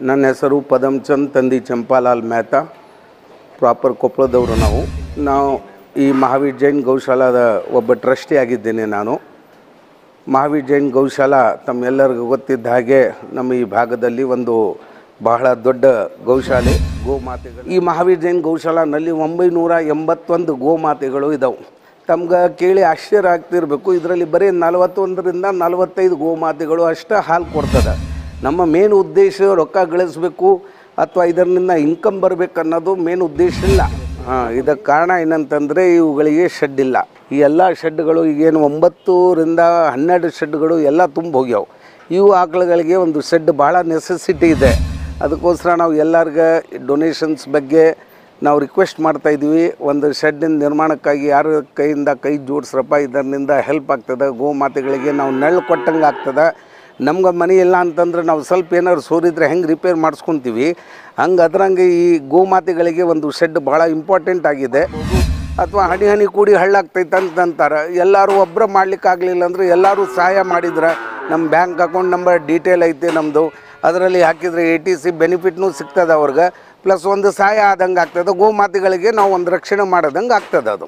ನನ್ನ ಹೆಸರು ಪದಮ್ಚಂದ್ ತಂದಿ ಚಂಪಾಲಾಲ್ ಮೆಹ್ತಾ ಪ್ರಾಪರ್ ಕೊಪ್ಪಳದವರು ನಾವು ನಾವು ಈ ಮಹಾವೀರ್ ಜೈನ್ ಗೌಶಾಲಾದ ಒಬ್ಬ ಟ್ರಸ್ಟಿ ಆಗಿದ್ದೇನೆ ನಾನು ಮಹಾವೀರ್ ಜೈನ್ ಗೌಶಾಲಾ ತಮ್ಮೆಲ್ಲರಿಗೂ ಗೊತ್ತಿದ್ದ ಹಾಗೆ ನಮ್ಮ ಈ ಭಾಗದಲ್ಲಿ ಒಂದು ಬಹಳ ದೊಡ್ಡ ಗೌಶಾಲೆ ಗೋಮಾತೆಗಳು ಈ ಮಹಾವೀರ್ ಜೈನ್ ಗೌಶಾಲಾನಲ್ಲಿ ಒಂಬೈನೂರ ಎಂಬತ್ತೊಂದು ಗೋಮಾತೆಗಳು ಇದಾವೆ ತಮ್ಗೆ ಕೇಳಿ ಆಶ್ಚರ್ಯ ಆಗ್ತಿರ್ಬೇಕು ಇದರಲ್ಲಿ ಬರೀ ನಲವತ್ತೊಂದರಿಂದ ನಲವತ್ತೈದು ಗೋಮಾತೆಗಳು ಅಷ್ಟೇ ಹಾಲು ಕೊಡ್ತದೆ ನಮ್ಮ ಮೇನ್ ಉದ್ದೇಶ ರೊಕ್ಕ ಗಳಿಸ್ಬೇಕು ಅಥವಾ ಇದರಿಂದ ಇನ್ಕಮ್ ಬರಬೇಕು ಅನ್ನೋದು ಮೇನ್ ಉದ್ದೇಶ ಇಲ್ಲ ಹಾಂ ಇದಕ್ಕೆ ಕಾರಣ ಏನಂತಂದರೆ ಇವುಗಳಿಗೆ ಶೆಡ್ ಇಲ್ಲ ಈ ಎಲ್ಲ ಶೆಡ್ಗಳು ಈಗೇನು ಒಂಬತ್ತರಿಂದ ಹನ್ನೆರಡು ಶೆಡ್ಗಳು ಎಲ್ಲ ತುಂಬ ಹೋಗ್ಯಾವೆ ಇವು ಆಕಳುಗಳಿಗೆ ಒಂದು ಶೆಡ್ ಭಾಳ ನೆಸೆಸಿಟಿ ಇದೆ ಅದಕ್ಕೋಸ್ಕರ ನಾವು ಎಲ್ಲರಿಗೆ ಡೊನೇಷನ್ಸ್ ಬಗ್ಗೆ ನಾವು ರಿಕ್ವೆಸ್ಟ್ ಮಾಡ್ತಾ ಇದ್ವಿ ಒಂದು ಶೆಡ್ಡಿನ ನಿರ್ಮಾಣಕ್ಕಾಗಿ ಯಾರ ಕೈಯಿಂದ ಕೈ ಜೋಡಿಸ್ರಪ್ಪ ಇದರಿಂದ ಹೆಲ್ಪ್ ಆಗ್ತದೆ ಗೋಮಾತೆಗಳಿಗೆ ನಾವು ನೆರಳು ಕೊಟ್ಟಂಗೆ ಆಗ್ತದೆ ನಮ್ಗೆ ಮನೆ ಇಲ್ಲ ಅಂತಂದ್ರೆ ನಾವು ಸ್ವಲ್ಪ ಏನಾದ್ರು ಸೋರಿದ್ರೆ ಹೆಂಗೆ ರಿಪೇರ್ ಮಾಡಿಸ್ಕೊತೀವಿ ಹಂಗೆ ಅದ್ರಂಗೆ ಈ ಗೋಮಾತೆಗಳಿಗೆ ಒಂದು ಶೆಡ್ ಭಾಳ ಇಂಪಾರ್ಟೆಂಟ್ ಆಗಿದೆ ಅಥವಾ ಹನಿ ಹನಿ ಕೂಡಿ ಹಳ್ಳಾಗ್ತೈತೆ ಅಂತಂತಾರೆ ಎಲ್ಲರೂ ಒಬ್ಬರು ಮಾಡ್ಲಿಕ್ಕೆ ಆಗಲಿಲ್ಲ ಅಂದ್ರೆ ಎಲ್ಲರೂ ಸಹಾಯ ಮಾಡಿದ್ರೆ ನಮ್ಮ ಬ್ಯಾಂಕ್ ಅಕೌಂಟ್ ನಂಬರ್ ಡೀಟೇಲ್ ಐತೆ ನಮ್ಮದು ಅದರಲ್ಲಿ ಹಾಕಿದರೆ ಎ ಟಿ ಸಿ ಬೆನಿಫಿಟ್ನೂ ಸಿಗ್ತದೆ ಅವ್ರಿಗೆ ಪ್ಲಸ್ ಒಂದು ಸಹಾಯ ಆದಂಗೆ ಆಗ್ತದೆ ಗೋಮಾತೆಗಳಿಗೆ ನಾವು ಒಂದು ರಕ್ಷಣೆ ಮಾಡೋದಂಗೆ ಆಗ್ತದೆ ಅದು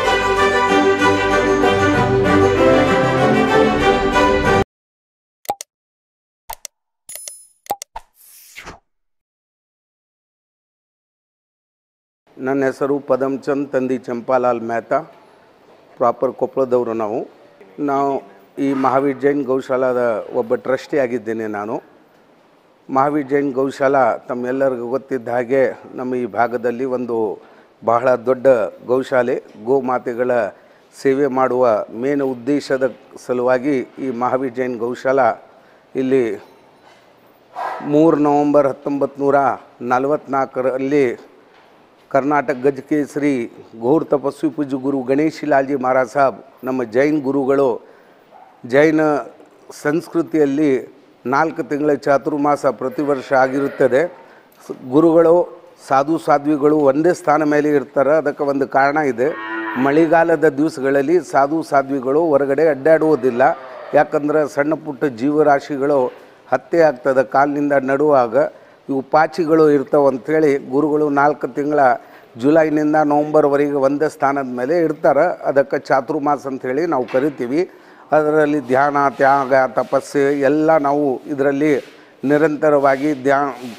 ನನ್ನ ಹೆಸರು ಪದಮ್ಚಂದ್ ತಂದಿ ಚಂಪಾಲಾಲ್ ಮೆಹ್ತಾ ಪ್ರಾಪರ್ ಕೊಪ್ಪಳದವರು ನಾವು ನಾವು ಈ ಮಹಾವೀರ್ ಜೈನ್ ಗೌಶಾಲಾದ ಒಬ್ಬ ಟ್ರಸ್ಟಿ ಆಗಿದ್ದೇನೆ ನಾನು ಮಹಾವೀರ್ ಜೈನ್ ಗೌಶಾಲಾ ತಮ್ಮೆಲ್ಲರಿಗೂ ಗೊತ್ತಿದ್ದ ಹಾಗೆ ನಮ್ಮ ಈ ಭಾಗದಲ್ಲಿ ಒಂದು ಬಹಳ ದೊಡ್ಡ ಗೌಶಾಲೆ ಗೋಮಾತೆಗಳ ಸೇವೆ ಮಾಡುವ ಮೇನ್ ಉದ್ದೇಶದ ಸಲುವಾಗಿ ಈ ಮಹಾವೀರ್ ಜೈನ್ ಗೌಶಾಲಾ ಇಲ್ಲಿ ಮೂರು ನವಂಬರ್ ಹತ್ತೊಂಬತ್ತು ನೂರ ನಲವತ್ತ್ನಾಲ್ಕರಲ್ಲಿ ಕರ್ನಾಟಕ ಗಜಕೇಸರಿ ಘೋರ್ ತಪಸ್ವಿ ಪೂಜ್ಯ ಗುರು ಗಣೇಶ್ ಲಾಲ್ಜಿ ಮಹಾರಾಜ್ ಸಾಬ್ ನಮ್ಮ ಜೈನ್ ಗುರುಗಳು ಜೈನ ಸಂಸ್ಕೃತಿಯಲ್ಲಿ ನಾಲ್ಕು ತಿಂಗಳ ಚಾತುರ್ಮಾಸ ಪ್ರತಿ ವರ್ಷ ಆಗಿರುತ್ತದೆ ಸ್- ಗುರುಗಳು ಸಾಧು ಸಾಧ್ವಿಗಳು ಒಂದೇ ಸ್ಥಾನ ಮೇಲೆ ಇರ್ತಾರೆ ಅದಕ್ಕೆ ಒಂದು ಕಾರಣ ಇದೆ ಮಳೆಗಾಲದ ದಿವಸಗಳಲ್ಲಿ ಸಾಧು ಸಾಧ್ವಿಗಳು ಹೊರಗಡೆ ಅಡ್ಡಾಡುವುದಿಲ್ಲ ಯಾಕಂದ್ರೆ ಸಣ್ಣ ಪುಟ್ಟ ಜೀವರಾಶಿಗಳು ಹತ್ಯೆ ಆಗ್ತದೆ ಕಾಲಿನಿಂದ ನಡುವಾಗ ಇವು ಪಾಚಿಗಳು ಇರ್ತಾವೆ ಅಂಥೇಳಿ ಗುರುಗಳು ನಾಲ್ಕು ತಿಂಗಳ ಜುಲೈನಿಂದ ನವಂಬರ್ವರೆಗೆ ಒಂದೇ ಸ್ಥಾನದ ಮೇಲೆ ಇರ್ತಾರೆ ಅದಕ್ಕೆ ಚಾತುರ್ಮಾಸ ಅಂಥೇಳಿ ನಾವು ಕರಿತೀವಿ ಅದರಲ್ಲಿ ಧ್ಯಾನ ತ್ಯಾಗ ತಪಸ್ಸು ಎಲ್ಲ ನಾವು ಇದರಲ್ಲಿ ನಿರಂತರವಾಗಿ ಧ್ಯಾ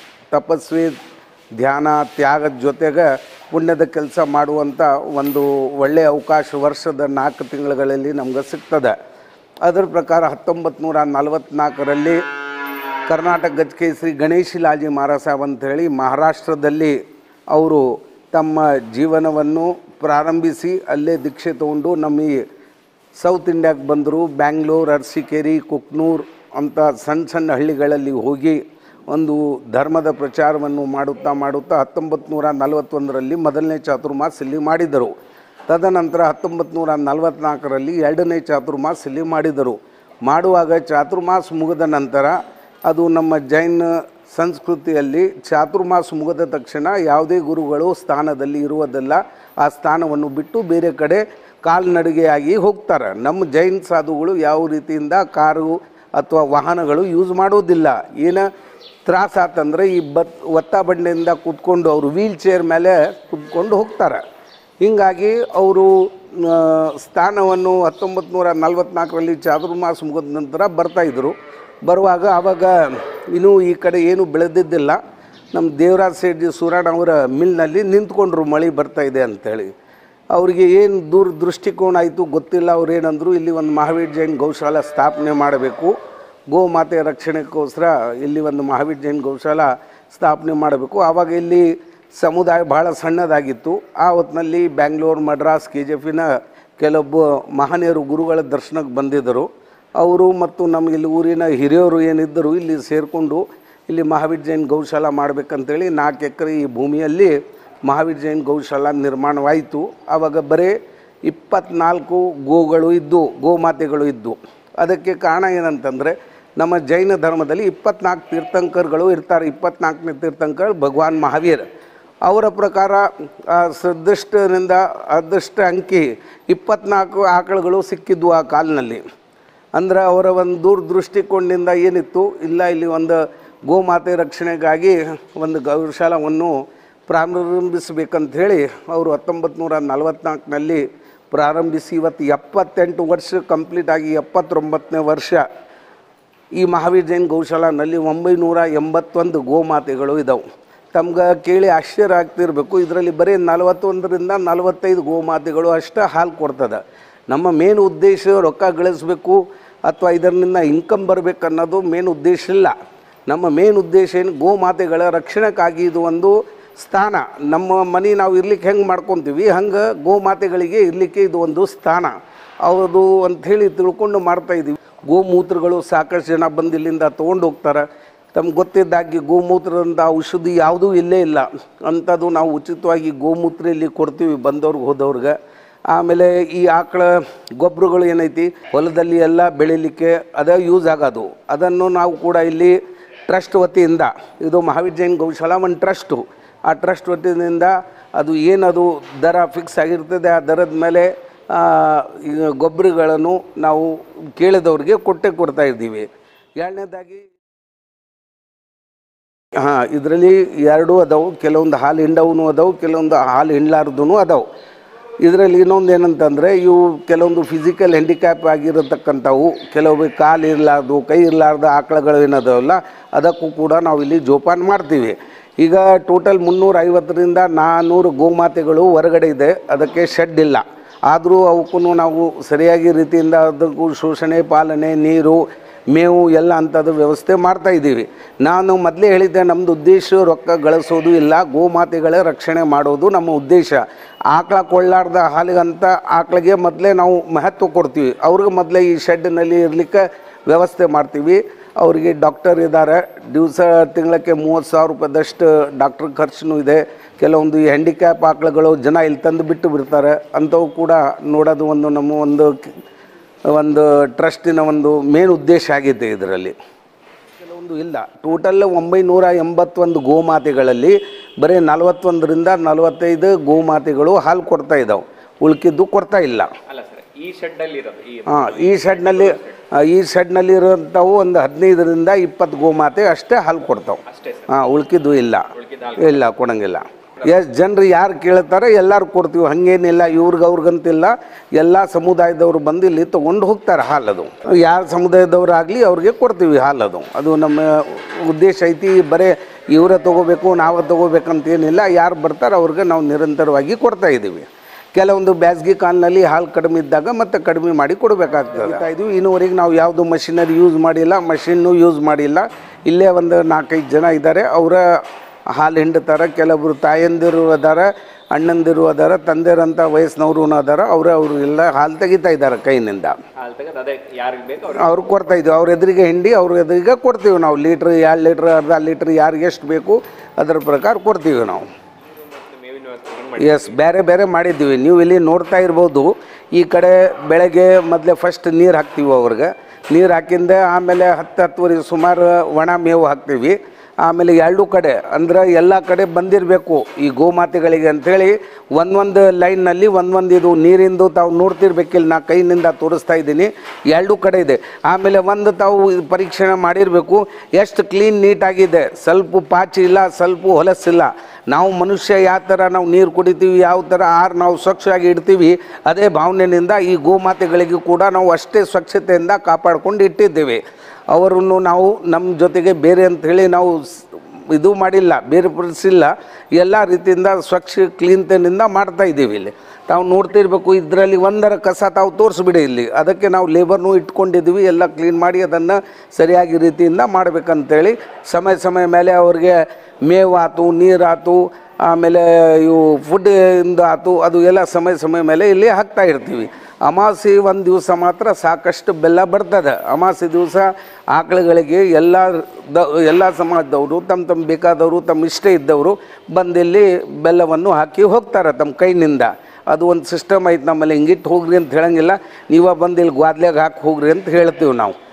ತಪಸ್ವಿ ಧ್ಯಾನ ತ್ಯಾಗದ ಜೊತೆಗೆ ಪುಣ್ಯದ ಕೆಲಸ ಮಾಡುವಂಥ ಒಂದು ಒಳ್ಳೆಯ ಅವಕಾಶ ವರ್ಷದ ನಾಲ್ಕು ತಿಂಗಳುಗಳಲ್ಲಿ ನಮ್ಗೆ ಸಿಗ್ತದೆ ಅದರ ಪ್ರಕಾರ ಹತ್ತೊಂಬತ್ತು ನೂರ ನಲವತ್ತ್ನಾಲ್ಕರಲ್ಲಿ ಕರ್ನಾಟಕ ಗಜಕೇಸರಿ ಗಣೇಶ್ ಲಾಲ್ಜಿ ಮಹಾರಾಜ್ ಸಾಬ್ ಅಂಥೇಳಿ ಮಹಾರಾಷ್ಟ್ರದಲ್ಲಿ ಅವರು ತಮ್ಮ ಜೀವನವನ್ನು ಪ್ರಾರಂಭಿಸಿ ಅಲ್ಲೇ ದೀಕ್ಷೆ ತಗೊಂಡು ನಮ್ಮ ಈ ಸೌತ್ ಇಂಡಿಯಾಕ್ಕೆ ಬಂದರು ಬ್ಯಾಂಗ್ಳೂರು ಅರಸೀಕೆರೆ ಕುಕ್ನೂರ್ ಅಂತ ಸಣ್ಣ ಸಣ್ಣ ಹಳ್ಳಿಗಳಲ್ಲಿ ಹೋಗಿ ಒಂದು ಧರ್ಮದ ಪ್ರಚಾರವನ್ನು ಮಾಡುತ್ತಾ ಮಾಡುತ್ತಾ ಹತ್ತೊಂಬತ್ತು ನೂರ ನಲವತ್ತೊಂದರಲ್ಲಿ ಮೊದಲನೇ ಚಾತುರ್ಮಾಸ ಇಲ್ಲಿ ಮಾಡಿದರು ತದನಂತರ ಹತ್ತೊಂಬತ್ತು ನೂರ ನಲವತ್ತ್ನಾಲ್ಕರಲ್ಲಿ ಎರಡನೇ ಚಾತುರ್ಮಾಸ ಇಲ್ಲಿ ಮಾಡಿದರು ಮಾಡುವಾಗ ಚಾತುರ್ಮಾಸ ಮುಗಿದ ನಂತರ ಅದು ನಮ್ಮ ಜೈನ ಸಂಸ್ಕೃತಿಯಲ್ಲಿ ಚಾತುರ್ಮಾಸ ಮುಗಿದ ತಕ್ಷಣ ಯಾವುದೇ ಗುರುಗಳು ಸ್ಥಾನದಲ್ಲಿ ಇರುವುದಿಲ್ಲ ಆ ಸ್ಥಾನವನ್ನು ಬಿಟ್ಟು ಬೇರೆ ಕಡೆ ಕಾಲ್ನಡಿಗೆಯಾಗಿ ಹೋಗ್ತಾರೆ ನಮ್ಮ ಜೈನ್ ಸಾಧುಗಳು ಯಾವ ರೀತಿಯಿಂದ ಕಾರು ಅಥವಾ ವಾಹನಗಳು ಯೂಸ್ ಮಾಡೋದಿಲ್ಲ ಏನು ತ್ರಾಸ ಆತಂದ್ರೆ ಈ ಬತ್ ಒತ್ತ ಬಂಡೆಯಿಂದ ಕೂತ್ಕೊಂಡು ಅವರು ವೀಲ್ ಚೇರ್ ಮೇಲೆ ಕೂತ್ಕೊಂಡು ಹೋಗ್ತಾರೆ ಹೀಗಾಗಿ ಅವರು ಆ, ಸ್ಥಾನವನ್ನು ಹತ್ತೊಂಬತ್ತು ನೂರ ನಲ್ವತ್ನಾಲ್ಕರಲ್ಲಿ ಚಾತುರ್ಮಾಸ ಮುಗಿದ ನಂತರ ಬರ್ತಾಯಿದ್ರು ಬರುವಾಗ ಆವಾಗ ಇನ್ನೂ ಈ ಕಡೆ ಏನು ಬೆಳೆದಿದ್ದಿಲ್ಲ ನಮ್ಮ ದೇವರಾಜ್ ಸೇಠ್ಜಿ ಸೂರಣ್ಣ ಅವರ ಮಿಲ್ನಲ್ಲಿ ನಿಂತ್ಕೊಂಡ್ರು ಮಳೆ ಬರ್ತಾ ಇದೆ ಅಂಥೇಳಿ ಅವರಿಗೆ ಏನು ದೂರ ದೃಷ್ಟಿಕೋನ ಆಯಿತು ಗೊತ್ತಿಲ್ಲ ಅವ್ರು ಏನಂದರು ಇಲ್ಲಿ ಒಂದು ಮಹಾವೀರ್ ಜೈನ್ ಗೌಶಾಲಾ ಸ್ಥಾಪನೆ ಮಾಡಬೇಕು ಗೋಮಾತೆ ರಕ್ಷಣೆಗೋಸ್ಕರ ಇಲ್ಲಿ ಒಂದು ಮಹಾವೀರ್ ಜೈನ್ ಗೌಶಾಲಾ ಸ್ಥಾಪನೆ ಮಾಡಬೇಕು ಆವಾಗ ಇಲ್ಲಿ ಸಮುದಾಯ ಭಾಳ ಸಣ್ಣದಾಗಿತ್ತು ಆ ಹೊತ್ತಿನಲ್ಲಿ ಬ್ಯಾಂಗ್ಳೂರು ಮಡ್ರಾಸ್ ಕೆ ಜಿ ಎಫಿನ ಕೆಲವೊಬ್ಬ ಮಹನೀಯರು ಗುರುಗಳ ದರ್ಶನಕ್ಕೆ ಬಂದಿದ್ದರು ಅವರು ಮತ್ತು ನಮ್ಮ ಇಲ್ಲಿ ಊರಿನ ಹಿರಿಯರು ಏನಿದ್ದರು ಇಲ್ಲಿ ಸೇರಿಕೊಂಡು ಇಲ್ಲಿ ಮಹಾವೀರ್ ಜೈನ್ ಗೌಶಾಲಾ ಮಾಡಬೇಕಂತೇಳಿ ನಾಲ್ಕು ಎಕರೆ ಈ ಭೂಮಿಯಲ್ಲಿ ಮಹಾವೀರ್ ಜೈನ್ ಗೌಶಾಲಾ ನಿರ್ಮಾಣವಾಯಿತು ಆವಾಗ ಬರೀ ಇಪ್ಪತ್ನಾಲ್ಕು ಗೋಗಳು ಇದ್ದು ಗೋಮಾತೆಗಳು ಇದ್ದು ಅದಕ್ಕೆ ಕಾರಣ ಏನಂತಂದರೆ ನಮ್ಮ ಜೈನ ಧರ್ಮದಲ್ಲಿ ಇಪ್ಪತ್ನಾಲ್ಕು ತೀರ್ಥಂಕರ್ಗಳು ಇರ್ತಾರೆ ಇಪ್ಪತ್ನಾಲ್ಕನೇ ತೀರ್ಥಂಕರ್ ಭಗವಾನ್ ಮಹಾವೀರ್ ಅವರ ಪ್ರಕಾರ ಆ ಸದೃಷ್ಟರಿಂದ ಅದೃಷ್ಟ ಅಂಕಿ ಇಪ್ಪತ್ನಾಲ್ಕು ಆಕಳುಗಳು ಸಿಕ್ಕಿದ್ವು ಆ ಕಾಲಿನಲ್ಲಿ ಅಂದ್ರೆ ಅವರ ಒಂದು ದೂರ ದೃಷ್ಟಿಕೋನದಿಂದ ಏನಿತ್ತು ಇಲ್ಲ ಇಲ್ಲಿ ಒಂದು ಗೋಮಾತೆ ರಕ್ಷಣೆಗಾಗಿ ಒಂದು ಗೌಶಾಲವನ್ನು ಪ್ರಾರಂಭಿಸಬೇಕಂತ ಹೇಳಿ ಅವರು ಹತ್ತೊಂಬತ್ತು ನೂರ ನಲವತ್ತ್ನಾಲ್ಕನಲ್ಲಿ ಪ್ರಾರಂಭಿಸಿ ಇವತ್ತು ಎಪ್ಪತ್ತೆಂಟು ವರ್ಷ ಕಂಪ್ಲೀಟ್ ಆಗಿ ಎಪ್ಪತ್ತೊಂಬತ್ತನೇ ವರ್ಷ ಈ ಮಹಾವೀರ್ ಜೈನ್ ಗೌಶಾಲಾನಲ್ಲಿ ಒಂಬೈನೂರ ಎಂಬತ್ತೊಂದು ಗೋಮಾತೆಗಳು ಇದಾವೆ ತಮ್ಗೆ ಕೇಳಿ ಆಶ್ಚರ್ಯ ಆಗ್ತಿರ್ಬೇಕು ಇದರಲ್ಲಿ ಬರೀ ನಲವತ್ತೊಂದರಿಂದ ನಲವತ್ತೈದು ಗೋಮಾತೆಗಳು ಅಷ್ಟೇ ಹಾಲು ಕೊಡ್ತದೆ ನಮ್ಮ ಮೇನ್ ಉದ್ದೇಶ ರೊಕ್ಕ ಗಳಿಸ್ಬೇಕು ಅಥವಾ ಇದರಿಂದ ಇನ್ಕಮ್ ಬರಬೇಕು ಅನ್ನೋದು ಮೇನ್ ಉದ್ದೇಶ ಇಲ್ಲ ನಮ್ಮ ಮೇನ್ ಉದ್ದೇಶ ಏನು ಗೋಮಾತೆಗಳ ರಕ್ಷಣೆಗಾಗಿ ಇದು ಒಂದು ಸ್ಥಾನ ನಮ್ಮ ಮನೆ ನಾವು ಇರ್ಲಿಕ್ಕೆ ಹೆಂಗೆ ಮಾಡ್ಕೊತೀವಿ ಹಂಗೆ ಗೋಮಾತೆಗಳಿಗೆ ಇರಲಿಕ್ಕೆ ಇದು ಒಂದು ಸ್ಥಾನ ಅವರು ಅಂಥೇಳಿ ತಿಳ್ಕೊಂಡು ಮಾಡ್ತಾ ಇದ್ದೀವಿ ಗೋಮೂತ್ರಗಳು ಸಾಕಷ್ಟು ಜನ ಬಂದು ಇಲ್ಲಿಂದ ತೊಗೊಂಡು ಹೋಗ್ತಾರೆ ತಮ್ಗೆ ಗೊತ್ತಿದ್ದಾಗಿ ಗೋಮೂತ್ರದಂಥ ಔಷಧಿ ಯಾವುದೂ ಇಲ್ಲೇ ಇಲ್ಲ ಅಂಥದ್ದು ನಾವು ಉಚಿತವಾಗಿ ಗೋಮೂತ್ರ ಇಲ್ಲಿ ಕೊಡ್ತೀವಿ ಬಂದವ್ರಿಗೆ ಹೋದವ್ರಿಗೆ ಆಮೇಲೆ ಈ ಆಕಳ ಗೊಬ್ಬರಗಳು ಏನೈತಿ ಹೊಲದಲ್ಲಿ ಎಲ್ಲ ಬೆಳಿಲಿಕ್ಕೆ ಅದೇ ಯೂಸ್ ಆಗೋದು ಅದನ್ನು ನಾವು ಕೂಡ ಇಲ್ಲಿ ಟ್ರಸ್ಟ್ ವತಿಯಿಂದ ಇದು ಮಹಾವೀರ್ ಜೈನ್ ಗೌಶಾಲಾ ಒಂದು ಟ್ರಸ್ಟು ಆ ಟ್ರಸ್ಟ್ ವತಿಯಿಂದ ಅದು ಏನದು ದರ ಫಿಕ್ಸ್ ಆಗಿರ್ತದೆ ಆ ದರದ ಮೇಲೆ ಆ, ಈ ಗೊಬ್ಬರಗಳನ್ನು ನಾವು ಕೇಳಿದವ್ರಿಗೆ ಕೊಟ್ಟೆ ಕೊಡ್ತಾ ಇದ್ದೀವಿ ಎರಡನೇದಾಗಿ ಹಾಂ ಇದರಲ್ಲಿ ಎರಡು ಅದಾವು ಕೆಲವೊಂದು ಹಾಲು ಹಿಂಡವೂ ಅದಾವು ಕೆಲವೊಂದು ಹಾಲು ಹಿಂಡ್ಲಾರ್ದು ಅದಾವು ಇದರಲ್ಲಿ ಇನ್ನೊಂದು ಏನಂತಂದರೆ ಇವು ಕೆಲವೊಂದು ಫಿಸಿಕಲ್ ಹ್ಯಾಂಡಿಕ್ಯಾಪ್ ಆಗಿರತಕ್ಕಂಥವು ಕೆಲವು ಕಾಲು ಇರಲಾರ್ದು ಕೈ ಇರಲಾರ್ದು ಆಕಳಗಳು ಏನದಾವಲ್ಲ ಅದಕ್ಕೂ ಕೂಡ ನಾವು ಇಲ್ಲಿ ಜೋಪಾನ ಮಾಡ್ತೀವಿ ಈಗ ಟೋಟಲ್ ಮುನ್ನೂರ ಐವತ್ತರಿಂದ ನಾನ್ನೂರು ಗೋಮಾತೆಗಳು ಹೊರಗಡೆ ಇದೆ ಅದಕ್ಕೆ ಶೆಡ್ ಇಲ್ಲ ಆದರೂ ಅವಕ್ಕೂ ನಾವು ಸರಿಯಾಗಿ ರೀತಿಯಿಂದ ಅದಕ್ಕೂ ಶೋಷಣೆ ಪಾಲನೆ ನೀರು ಮೇವು ಎಲ್ಲ ಅಂಥದ್ದು ವ್ಯವಸ್ಥೆ ಮಾಡ್ತಾ ಇದ್ದೀವಿ ನಾನು ಮೊದಲೇ ಹೇಳಿದ್ದೆ ನಮ್ಮದು ಉದ್ದೇಶ ರೊಕ್ಕ ಗಳಿಸೋದು ಇಲ್ಲ ಗೋಮಾತೆಗಳ ರಕ್ಷಣೆ ಮಾಡೋದು ನಮ್ಮ ಉದ್ದೇಶ ಆಕಳ ಕೊಳ್ಳಾರ್ದ ಹಾಲಿಗಂತ ಆಕಳಿಗೆ ಮೊದಲೇ ನಾವು ಮಹತ್ವ ಕೊಡ್ತೀವಿ ಅವ್ರಿಗೆ ಮೊದಲೇ ಈ ಶೆಡ್ನಲ್ಲಿ ಇರಲಿಕ್ಕೆ ವ್ಯವಸ್ಥೆ ಮಾಡ್ತೀವಿ ಅವರಿಗೆ ಡಾಕ್ಟರ್ ಇದ್ದಾರೆ ದಿವಸ ತಿಂಗಳಕ್ಕೆ ಮೂವತ್ತು ಸಾವಿರ ರೂಪಾಯಿದಷ್ಟು ಡಾಕ್ಟ್ರ್ ಖರ್ಚು ಇದೆ ಕೆಲವೊಂದು ಈ ಹ್ಯಾಂಡಿಕ್ಯಾಪ್ ಆಕಳುಗಳು ಜನ ಇಲ್ಲಿ ತಂದು ಬಿಟ್ಟು ಬಿಡ್ತಾರೆ ಅಂಥವು ಕೂಡ ನೋಡೋದು ಒಂದು ನಮ್ಮ ಒಂದು ಕ- ಒಂದು ಟ್ರಸ್ಟಿನ ಒಂದು ಮೇನ್ ಉದ್ದೇಶ ಆಗಿದೆ ಇದರಲ್ಲಿ ಕೆಲವೊಂದು ಇಲ್ಲ ಟೋಟಲ್ ಒಂಬೈನೂರ ಎಂಬತ್ತೊಂದು ಗೋಮಾತೆಗಳಲ್ಲಿ ಬರೀ ನಲವತ್ತೊಂದರಿಂದ ನಲವತ್ತೈದು ಗೋಮಾತೆಗಳು ಹಾಲು ಕೊಡ್ತಾ ಇದ್ದಾವೆ ಉಳ್ಕಿದ್ದು ಕೊಡ್ತಾ ಇಲ್ಲ ಅಲ್ಲ ಸರ್ ಈ ಶೆಡ್ ಅಲ್ಲಿ ಇರೋದು ಈ ಹಾಂ ಈ ಶೆಡ್ನಲ್ಲಿ ಈ ಶೆಡ್ನಲ್ಲಿ ಇರೋಂಥವು ಒಂದು ಹದಿನೈದರಿಂದ ಇಪ್ಪತ್ತು ಗೋಮಾತೆ ಅಷ್ಟೇ ಹಾಲು ಕೊಡ್ತಾವೆ ಅಷ್ಟೇ ಸರ್ ಹಾಂ ಉಳ್ಕಿದ್ದು ಇಲ್ಲ ಉಳ್ಕಿದ್ದು ಇಲ್ಲ ಕೊಡಂಗಿಲ್ಲ ಎಷ್ಟು ಜನರು ಯಾರು ಕೇಳ್ತಾರೆ ಎಲ್ಲರೂ ಕೊಡ್ತೀವಿ ಹಾಗೇನಿಲ್ಲ ಇವ್ರಿಗೆ ಅವ್ರಿಗಂತಿಲ್ಲ ಎಲ್ಲ ಸಮುದಾಯದವರು ಬಂದು ಇಲ್ಲಿ ತೊಗೊಂಡು ಹೋಗ್ತಾರೆ ಹಾಲದು ಯಾರ ಸಮುದಾಯದವರಾಗಲಿ ಅವ್ರಿಗೆ ಕೊಡ್ತೀವಿ ಹಾಲದು ಅದು ನಮ್ಮ ಉದ್ದೇಶ ಐತಿ ಬರೀ ಇವರೇ ತೊಗೋಬೇಕು ನಾವೇ ತೊಗೋಬೇಕಂತೇನಿಲ್ಲ ಯಾರು ಬರ್ತಾರೆ ಅವ್ರಿಗೆ ನಾವು ನಿರಂತರವಾಗಿ ಕೊಡ್ತಾ ಇದ್ದೀವಿ ಕೆಲವೊಂದು ಬ್ಯಾಸ್ಗಿ ಕಾಲ್ನಲ್ಲಿ ಹಾಲು ಕಡಿಮೆ ಇದ್ದಾಗ ಮತ್ತೆ ಕಡಿಮೆ ಮಾಡಿ ಕೊಡಬೇಕಾಗ್ತದೆ ಇದು ಇನ್ನೂವರೆಗೆ ನಾವು ಯಾವುದು ಮಷಿನರಿ ಯೂಸ್ ಮಾಡಿಲ್ಲ ಮಷಿನ್ನು ಯೂಸ್ ಮಾಡಿಲ್ಲ ಇಲ್ಲೇ ಒಂದು ನಾಲ್ಕೈದು ಜನ ಇದ್ದಾರೆ ಅವರ ಹಾಲು ಹಿಂಡ್ತಾರೆ ಕೆಲವರು ತಾಯಂದಿರು ಅದಾರ ಅಣ್ಣಂದಿರು ಅದಾರ ತಂದೆರಂಥ ವಯಸ್ಸಿನವರು ಅದಾರ ಅವರು ಅವರು ಎಲ್ಲ ಹಾಲು ತೆಗಿತಾ ಇದ್ದಾರೆ ಕೈನಿಂದ ಹಾಲು ತೆಗೆದು ಅದೇ ಯಾರಿಗೆ ಬೇಕು ಅವ್ರಿಗೆ ಅವ್ರು ಕೊಡ್ತಾ ಇದ್ದೀವಿ ಅವ್ರ ಎದುರಿಗೆ ಹಿಂಡಿ ಅವ್ರ ಎದುರಿಗೆ ಕೊಡ್ತೀವಿ ನಾವು ಲೀಟ್ರ್ ಎರಡು ಲೀಟ್ರ್ ಅರ್ಧ ಲೀಟ್ರ್ ಯಾರಿಗೆ ಎಷ್ಟು ಬೇಕು ಅದರ ಪ್ರಕಾರ ಕೊಡ್ತೀವಿ ನಾವು ಮತ್ತೆ ಮೇವಿನ ವ್ಯವಸ್ಥೆ ಹೆಂಗ್ ಮಾಡಿ ಎಸ್ ಬೇರೆ ಬೇರೆ ಮಾಡಿದ್ದೀವಿ ನೀವು ಇಲ್ಲಿ ನೋಡ್ತಾ ಇರ್ಬೋದು ಈ ಕಡೆ ಬೆಳಗ್ಗೆ ಮೊದಲೇ ಫಸ್ಟ್ ನೀರು ಹಾಕ್ತೀವಿ ಅವ್ರಿಗೆ ನೀರು ಹಾಕಿಂದೆ ಆಮೇಲೆ ಹತ್ತು ಹತ್ತುವರೆ ಸುಮಾರು ಒಣ ಮೇವು ಹಾಕ್ತೀವಿ ಆಮೇಲೆ ಎರಡು ಕಡೆ ಅಂದ್ರೆ ಎಲ್ಲ ಕಡೆ ಬಂದಿರಬೇಕು ಈ ಗೋಮಾತೆಗಳಿಗೆ ಅಂಥೇಳಿ ಒಂದೊಂದು ಲೈನ್ನಲ್ಲಿ ಒಂದೊಂದು ಇದು ನೀರಿಂದು ತಾವು ನೋಡ್ತಿರ್ಬೇಕಿಲ್ಲ ನಾ ಕೈನಿಂದ ತೋರಿಸ್ತಾ ಇದ್ದೀನಿ ಎರಡು ಕಡೆ ಇದೆ ಆಮೇಲೆ ಒಂದು ತಾವು ಇದು ಪರೀಕ್ಷಣೆ ಮಾಡಿರಬೇಕು ಎಷ್ಟು ಕ್ಲೀನ್ ನೀಟಾಗಿದೆ ಸ್ವಲ್ಪ ಪಾಚಿ ಇಲ್ಲ ಸ್ವಲ್ಪ ಹೊಲಸಿಲ್ಲ ನಾವು ಮನುಷ್ಯ ಯಾವ ಥರ ನಾವು ನೀರು ಕುಡಿತೀವಿ ಯಾವ ಥರ ಆರು ನಾವು ಸ್ವಚ್ಛವಾಗಿ ಇಡ್ತೀವಿ ಅದೇ ಭಾವನೆಯಿಂದ ಈ ಗೋಮಾತೆಗಳಿಗೂ ಕೂಡ ನಾವು ಅಷ್ಟೇ ಸ್ವಚ್ಛತೆಯಿಂದ ಕಾಪಾಡ್ಕೊಂಡು ಇಟ್ಟಿದ್ದೇವೆ ಅವರನ್ನು ನಾವು ನಮ್ಮ ಜೊತೆಗೆ ಬೇರೆ ಅಂತ ಹೇಳಿ ನಾವು ಸ್- ಇದು ಮಾಡಿಲ್ಲ ಬೇರ್ಪಡಿಸಿಲ್ಲ ಎಲ್ಲ ರೀತಿಯಿಂದ ಸ್ವಚ್ಛ ಕ್ಲೀನ್ತನಿಂದ ಮಾಡ್ತಾ ಇದ್ದೀವಿ ಇಲ್ಲಿ ತಾವು ನೋಡ್ತಿರ್ಬೇಕು ಇದರಲ್ಲಿ ಒಂದರ ಕಸ ತಾವು ತೋರಿಸ್ಬಿಡಿ ಇಲ್ಲಿ ಅದಕ್ಕೆ ನಾವು ಲೇಬರ್ನು ಇಟ್ಕೊಂಡಿದ್ದೀವಿ ಎಲ್ಲ ಕ್ಲೀನ್ ಮಾಡಿ ಅದನ್ನು ಸರಿಯಾಗಿ ರೀತಿಯಿಂದ ಮಾಡಬೇಕಂತೇಳಿ ಸಮಯ ಸಮಯ ಮೇಲೆ ಅವ್ರಿಗೆ ಮೇವಾತು ನೀರಾತು ಆಮೇಲೆ ಇವು ಫುಡ್ ಇಂದ ಆತು ಅದು ಎಲ್ಲ ಸಮಯ ಸಮಯ ಮೇಲೆ ಇಲ್ಲಿ ಹಾಕ್ತಾ ಇರ್ತೀವಿ ಅಮಾವಾಸ್ಯೆ ಒಂದು ದಿವಸ ಮಾತ್ರ ಸಾಕಷ್ಟು ಬೆಲ್ಲ ಬರ್ತದೆ ಅಮಾವಾಸ್ಯೆ ದಿವಸ ಆಕಳುಗಳಿಗೆ ಎಲ್ಲ ದ ಎಲ್ಲ ಸಮಾಜದವರು ತಮ್ಮ ತಮ್ಮ ಬೇಕಾದವರು ತಮ್ಮ ಇಷ್ಟ ಇದ್ದವರು ಬಂದಿಲ್ಲಿ ಬೆಲ್ಲವನ್ನು ಹಾಕಿ ಹೋಗ್ತಾರೆ ತಮ್ಮ ಕೈನಿಂದ ಅದು ಒಂದು ಸಿಸ್ಟಮ್ ಐತೆ ನಮ್ಮಲ್ಲಿ ಹಿಂಗಿಟ್ಟು ಹೋಗ್ರಿ ಅಂತ ಹೇಳಂಗಿಲ್ಲ ನೀವೇ ಬಂದು ಇಲ್ಲಿ ಗ್ವಾದ್ಲೆಗೆ ಹಾಕಿ ಹೋಗ್ರಿ ಅಂತ ಹೇಳ್ತೀವಿ ನಾವು